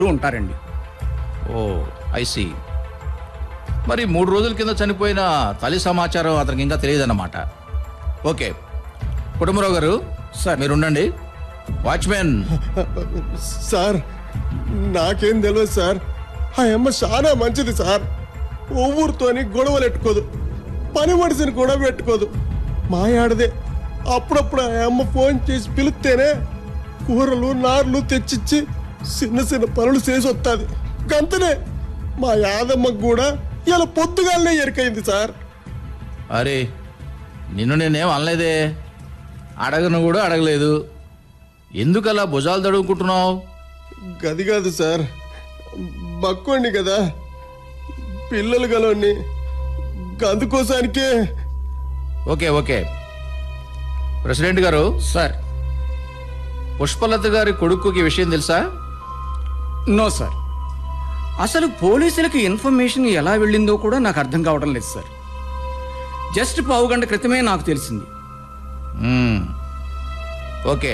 ఉంటారండి ఓ ఐసి మరి మూడు రోజుల కింద చనిపోయిన తల్లి సమాచారం అతనికి ఇంకా తెలియదన్నమాట ఓకే కుటుంబరావు గారు సార్. మీరు ఉండండి వాచ్మెన్ సార్ నాకేం తెలియదు సార్ ఆ అమ్మ చాలా మంచిది సార్ ఊరితోని గొడవలు పెట్టుకోదు పని మనిషిని కూడా పెట్టుకోదు మా ఆడదే అప్పుడప్పుడు ఆ అమ్మ ఫోన్ చేసి పిలిస్తేనే కూరలు నార్లు తెచ్చిచ్చి చిన్న చిన్న పనులు చేసి వస్తుంది గంతనే మా యాదమ్మకు కూడా ఇలా పొద్దుగాలనే ఎరికైంది సార్ అరే నిన్ను నేనేం అనలేదే అడగను కూడా అడగలేదు ఎందుకలా భుజాలు తడుముకుంటున్నావు గది కాదు సార్ బక్కోండి కదా పిల్లలు గలోని అందుకోసానికే ఓకే ఓకే ప్రెసిడెంట్ గారు సార్ పుష్పలత గారి కొడుకుకి ఈ విషయం తెలుసా నో సార్ అసలు పోలీసులకి ఇన్ఫర్మేషన్ ఎలా వెళ్ళిందో కూడా నాకు అర్థం కావడం లేదు సార్ జస్ట్ పావు గంట క్రితమే నాకు తెలిసింది మ్మ్. ఓకే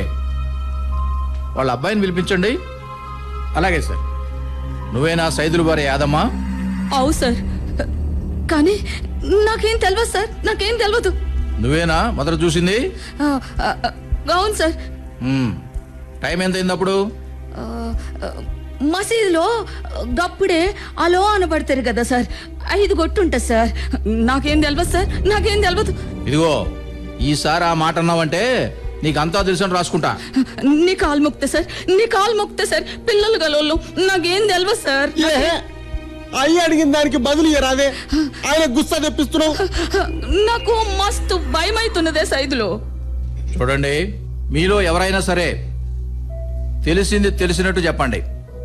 వాళ్ళ అబ్బాయిని పిలిపించండి అలాగే సార్ నువ్వేనా సైదులు బారి యాదమ్మా అవు సార్ కానీ నాకేం తెలియదు సార్ నాకేం తెలియదు నువ్వేనా మొదట చూసింది ఆ, ఆ, ఆ, అవును సార్ మ్మ్. టైం ఎంత అయింది అప్పుడు ఆ, ఆ, మసీదులో గప్పుడే అలో అనబడతారు కదా సార్ ఐదు కొట్టుంటా సార్ నాకేం తెలియదు సార్ నాకేం తెలియదు ఇదిగో ఈసారి ఆ మాట అన్నావంటే నీకు అంతా తెలుసని రాసుకుంటా నీ కాలు మొక్తా సార్ నీ కాలు మొక్తా సార్ పిల్లలు గలోళ్ళు నాకేం తెలియదు సార్ ఏ అయ్యి అడిగిన దానికి బదులు ఇరాదే ఆయన గుస్సా తెప్పిస్తున్నావు నాకు మస్తు భయం అవుతున్నదే సైదులో చూడండి మీలో ఎవరైనా సరే తెలిసింది తెలిసినట్టు చెప్పండి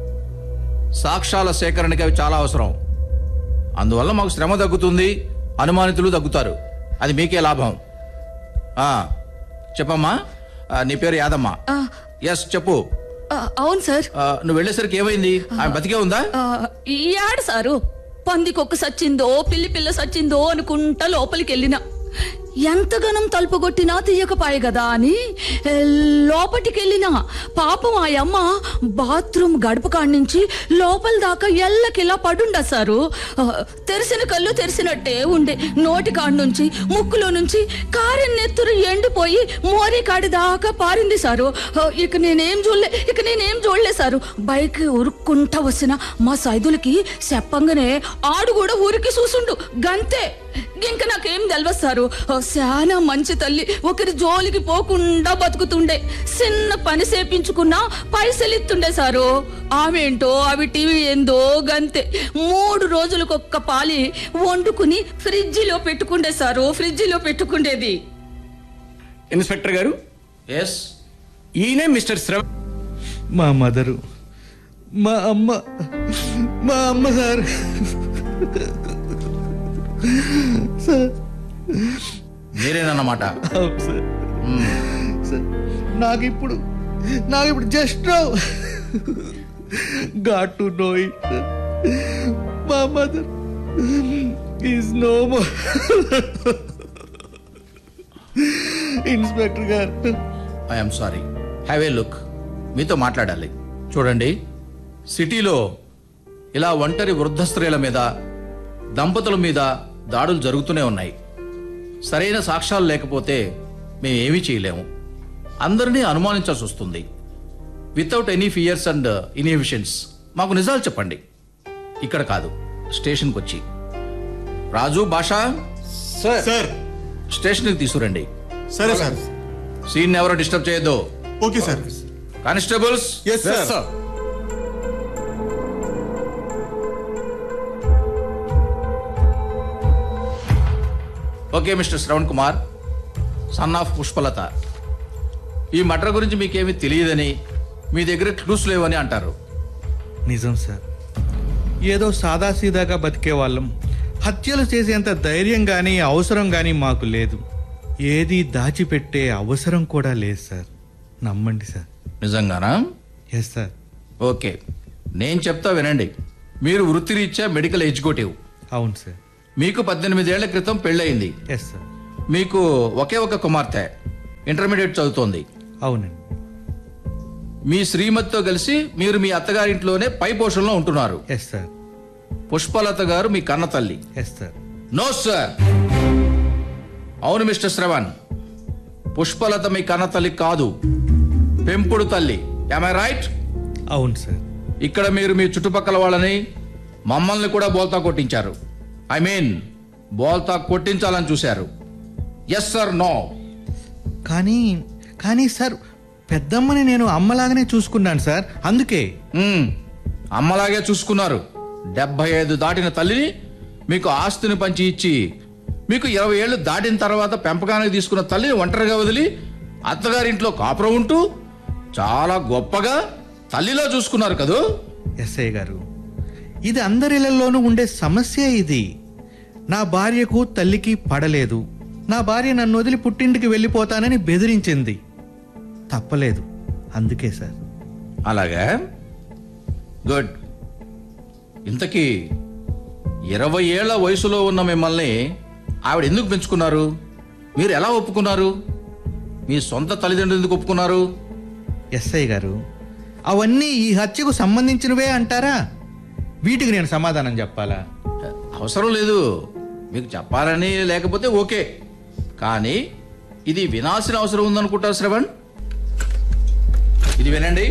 సాక్ష్యాల సేకరణకి అవి చాలా అవసరం అందువల్ల మాకు శ్రమ తగ్గుతుంది అనుమానితులు తగ్గుతారు అది మీకే లాభం ఆ, చెప్పమ్మా ఆ, నీ పేరు యాదమ్మ ఆ, ఎస్ చెప్పు ఆ, అవును సార్ ఆ, నువ్వు వెళ్ళేసరికి ఏమైంది ఆమె బతికే ఉందా ఆ, ఈ ఆడ సారు పందికొక్క సచ్చిందో పిల్లి పిల్ల సచ్చిందో అనుకుంటా లోపలికి వెళ్ళిన ఎంతగానం తలుపు కొట్టినా తీయకపాయ కదా అని ఏ, లోపటికి వెళ్ళిన పాపం ఆ అమ్మ బాత్రూమ్ గడప కాడి నుంచి లోపల దాకా ఎల్లకిలా పడుండ సారు ఆ, తెరిసిన కళ్ళు తెరిసినట్టే ఉండే నోటి కాడి నుంచి ముక్కులో నుంచి కారెన్ నెత్తురు ఎండిపోయి మోరీ కాడి దాకా పారింది సారు ఆ, ఇక నేనేం చూడలే ఇక నేనేం చూడలే సారు బైక్ ఉరుక్కుంటా వచ్చిన మా సైదులకి చెప్పంగానే ఆడు కూడా ఊరికి చూసుండు గంతే ఇంక నాకేం తెలియదు సారు ఆ, శానా మంచి తల్లి ఒకరి జోలికి పోకుండా బతుకుతుండే చిన్న పని చేపించుకున్నా పైసలు ఇస్తుండే సారు ఆమెంటో అవి టీవీ ఏందో గంతే మూడు రోజులకు ఒక్క పాలి వండుకుని ఫ్రిడ్జిలో పెట్టుకుండే సారు ఫ్రిడ్జిలో పెట్టుకుండేది ఇన్స్పెక్టర్ గారు ఎస్ ఈయనే మిస్టర్ శ్రవ మా మదరు మా అమ్మ మా అమ్మ సార్ సార్ మీరేనన్నమాట అవును సార్ సార్ నాకు ఇప్పుడు నాకు ఇప్పుడు just got to know it మా mother is no more inspector గారు I'm sorry have a look మీతో మాట్లాడాలి చూడండి సిటీలో ఇలా ఒంటరి వృద్ధ స్త్రీల మీద దంపతుల మీద దాడులు జరుగుతూనే ఉన్నాయి సరైన సాక్ష్యాలు లేకపోతే మేము ఏమీ చేయలేము అందరినీ అనుమానించాల్సి వస్తుంది without any fears and inhibitions మాకు నిజాలు చెప్పండి ఇక్కడ కాదు స్టేషన్కి వచ్చి రాజు భాష సార్ స్టేషన్కి తీసుకురండి సరే సార్ సీన్ ఎవరో డిస్టర్బ్ చేయొద్దు okay sir constables yes sir okay mister Shravan Kumar son of Pushpalatha ఈ మటర్ గురించి మీకేమీ తెలియదని మీ దగ్గర క్లూస్ లేవని అంటారు నిజం సార్ ఏదో సాదాసీదాగా బతికే వాళ్ళం హత్యలు చేసేంత ధైర్యం కానీ అవసరం కానీ మాకు లేదు ఏది దాచిపెట్టే అవసరం కూడా లేదు సార్ నమ్మండి సార్ నిజంగానా ఎస్ సార్ ఓకే నేను చెప్తా వినండి మీరు వృత్తిరీత్యా మెడికల్ ఎగ్జిక్యూటివ్ అవును సార్ మీకు పద్దెనిమిదేళ్ల క్రితం పెళ్ళయింది ఎస్ సార్ మీకు ఒకే ఒక కుమార్తె ఇంటర్మీడియట్ చదువుతోంది అవునండి మీ శ్రీమతితో కలిసి మీరు మీ అత్తగారింట్లోనే పై పోషణలో ఉంటున్నారు ఎస్ సార్ పుష్పలత గారు మీ కన్న తల్లి ఎస్ సార్ నో సార్ అవును మిస్టర్ శ్రవణ్ పుష్పలత మీ కన్న తల్లి కాదు పెంపుడు తల్లి ఐ రైట్ అవును సార్ ఇక్కడ మీరు మీ చుట్టుపక్కల వాళ్ళని మమ్మల్ని కూడా బోల్తా కొట్టించారు ఐ మీన్ బోల్తా కొట్టించాలని చూశారు ఎస్ సార్ నో కానీ కానీ సార్ పెద్దమ్మని నేను అమ్మలాగానే చూసుకున్నాను సార్ అందుకే మ్మ్. అమ్మలాగే చూసుకున్నారు డెబ్బై ఐదు దాటిన తల్లిని మీకు ఆస్తిని పంచి ఇచ్చి మీకు ఇరవై ఏళ్ళు దాటిన తర్వాత పెంపకానికి తీసుకున్న తల్లిని ఒంటరిగా వదిలి అత్తగారింట్లో కాపురం ఉంటూ చాలా గొప్పగా తల్లిలో చూసుకున్నారు కదూ ఎస్ఐ గారు ఇది అందరిళ్లలోనూ ఉండే సమస్య ఇది నా భార్యకు తల్లికి పడలేదు నా భార్య నన్ను వదిలి పుట్టింటికి వెళ్ళిపోతానని బెదిరించింది తప్పలేదు అందుకే సార్ అలాగా గుడ్ ఇంతకీ ఇరవై ఏళ్ల వయసులో ఉన్న మిమ్మల్ని ఆవిడ ఎందుకు పెంచుకున్నారు మీరు ఎలా ఒప్పుకున్నారు మీ సొంత తల్లిదండ్రులు ఎందుకు ఒప్పుకున్నారు ఎస్ఐ గారు అవన్నీ ఈ హత్యకు సంబంధించినవే అంటారా వీటికి నేను సమాధానం చెప్పాలా అవసరం లేదు మీకు చెప్పాలని లేకపోతే ఓకే కానీ ఇది వినాల్సిన అవసరం ఉందనుకుంటారు శ్రవణ్ ఇది వినండి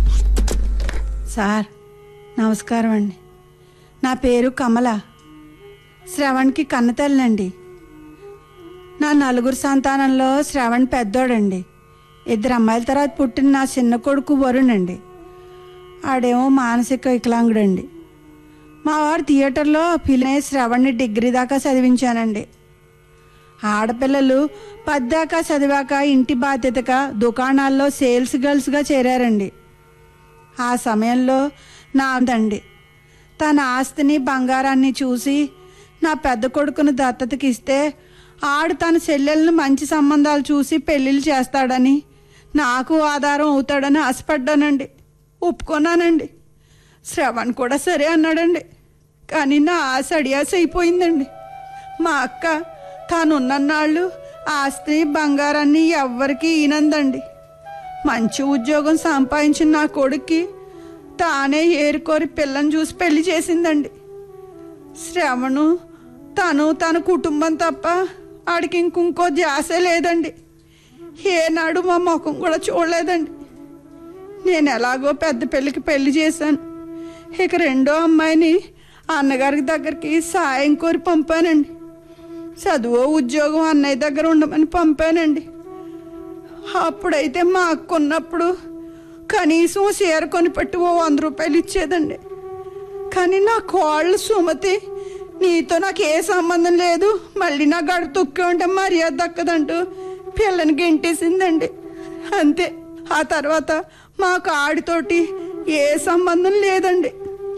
సార్ నమస్కారం అండి నా పేరు కమల శ్రవణ్కి కన్నతల్లండి నా నలుగురు సంతానంలో శ్రవణ్ పెద్దోడండి ఇద్దరు అమ్మాయిల తర్వాత పుట్టిన నా చిన్న కొడుకు వరుణ్ అండి ఆడేమో మానసిక వికలాంగుడండి మా వారు థియేటర్లో పిల్లనే శ్రవణ్ని డిగ్రీ దాకా చదివించానండి ఆడపిల్లలు పద్దాకా చదివాక ఇంటి బాధ్యతగా దుకాణాల్లో సేల్స్ గర్ల్స్గా చేరారండి ఆ సమయంలో నా తండ్రి తన ఆస్తిని బంగారాన్ని చూసి నా పెద్ద కొడుకును దత్తతకి ఇస్తే ఆడు తన చెల్లెలను మంచి సంబంధాలు చూసి పెళ్ళిళ్ళు చేస్తాడని నాకు ఆధారం అవుతాడని ఆశపడ్డానండి ఒప్పుకున్నానండి శ్రవణ్ కూడా సరే అన్నాడండి కానీ నా ఆశ అడియాస అయిపోయిందండి మా అక్క తానున్నన్నాళ్ళు ఆస్తి బంగారాన్ని ఎవ్వరికీ ఈనందండి మంచి ఉద్యోగం సంపాదించిన నా కొడుక్కి తానే ఏరుకోరి పిల్లని చూసి పెళ్లి చేసిందండి శ్రవణు తను తన కుటుంబం తప్ప ఆడికి ఇంకొంకో ధ్యాసే లేదండి ఏనాడు మా ముఖం కూడా చూడలేదండి నేను ఎలాగో పెద్ద పెళ్ళికి పెళ్లి చేశాను ఇక రెండో అమ్మాయిని అన్నగారి దగ్గరికి సాయం కోరి పంపానండి చదువు ఉద్యోగం అన్నయ్య దగ్గర ఉండమని పంపానండి అప్పుడైతే మా అక్క ఉన్నప్పుడు కనీసం చీర కొని పెట్టి ఓ వంద రూపాయలు ఇచ్చేదండి కానీ నా కోళ్ళు సుమతి నీతో నాకు ఏ సంబంధం లేదు మళ్ళీ నా గడ తొక్కి ఉంటే మర్యాద దక్కదంటూ పిల్లని గెంటేసిందండి అంతే ఆ తర్వాత మాకు ఆడితోటి ఏ సంబంధం లేదండి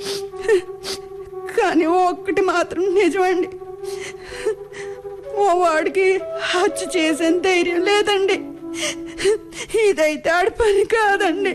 కానీ ఒక్కటి మాత్రం నిజమండి ఓ వాడికి హత్య చేసే ధైర్యం లేదండి ఇదైతే ఆడి పని కాదండి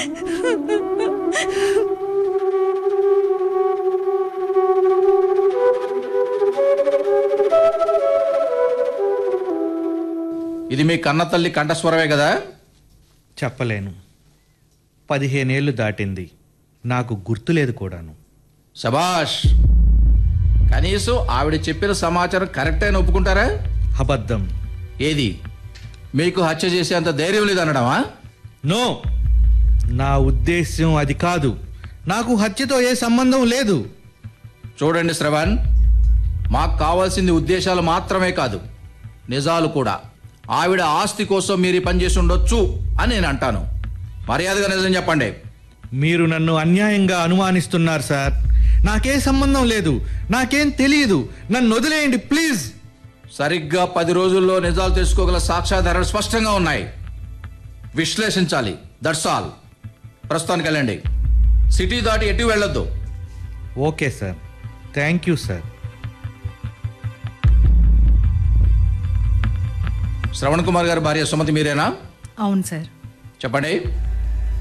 ఇది మీ కన్న తల్లి కంఠస్వరమే కదా చెప్పలేను పదిహేనేళ్ళు దాటింది నాకు గుర్తులేదు కూడాను శబాష్ కనీసం ఆవిడ చెప్పిన సమాచారం కరెక్ట్ అయిన ఒప్పుకుంటారా అబద్ధం ఏది మీకు హత్య చేసేంత ధైర్యం లేదనడమా నో నా ఉద్దేశ్యం అది కాదు నాకు హత్యతో ఏ సంబంధం లేదు చూడండి శ్రవణ్ మాకు కావాల్సింది ఉద్దేశాలు మాత్రమే కాదు నిజాలు కూడా ఆవిడ ఆస్తి కోసం మీరు ఈ పని చేసి ఉండొచ్చు అని నేను అంటాను మర్యాదగా నిజం చెప్పండి మీరు నన్ను అన్యాయంగా అనుమానిస్తున్నారు సార్ నాకే సంబంధం లేదు నాకేం తెలియదు నన్ను వదిలేయండి ప్లీజ్ సరిగ్గా పది రోజుల్లో నిజాలు తెలుసుకోగల సాక్ష్యాధారాలు స్పష్టంగా ఉన్నాయి విశ్లేషించాలి దట్స్ ఆల్ ప్రస్తుతానికి వెళ్ళండి సిటీ దాటి ఎటు వెళ్ళొద్దు okay sir thank you sir Shravan Kumar గారి భార్య సుమతి మీరేనా అవును సార్ చెప్పండి